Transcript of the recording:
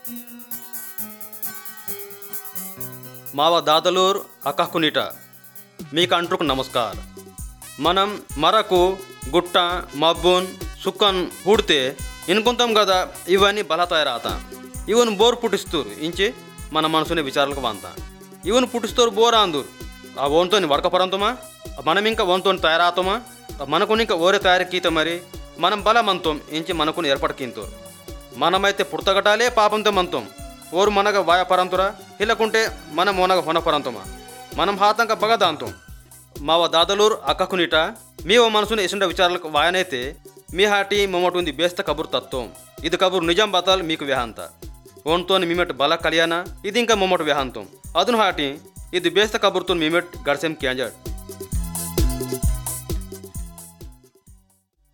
మావ దాదలూర్ అకహ్కునిట మీకు అంటుకు నమస్కార్ మనం మరకు గుట్ట మబ్బున్ సుక్కన్ హూడితే ఇనుకుంటాం కదా ఇవన్నీ బల తయారాత ఇవన్ బోర్ పుట్టిస్తూరు ఇంచి మన మనసుని విచారాలకు వంత ఇవన్ పుట్టిస్తూరు బోర్ అందూరు ఆ ఓన్తోని వడకపరంతమా మనం ఇంకా ఓన్తోని తయారాతమా మనకుని ఇంకా ఓరే తయారీత మరి మనం బలమంతం ఇంచి మనకుని ఏర్పడకింతూరు మనమైతే పుడతగటాలే పాపంతో మంతం ఓరు మనగ వాయపరంతురా ఇల్లకుంటే మనం ఓనగ హొనపరంతమా మనం హాతంక బగదాంతం మావ దాదలూర్ అక్కకునిట మీ ఓ మనసుని ఎసుండ విచారాలకు వాయనైతే మీ హాటి మొమటుంది బేస్త కబుర్ తత్వం ఇది కబుర్ నిజం బతాల్ మీకు వ్యాహంత ఓన్తోని మిమెట్ బల కళ్యాణ ఇది ఇంకా మొమ్మటి వ్యాహంతం అదును హాటి ఇది బేస్త కబుర్తో మిమెట్ గడిసేం క్యాంజాడ్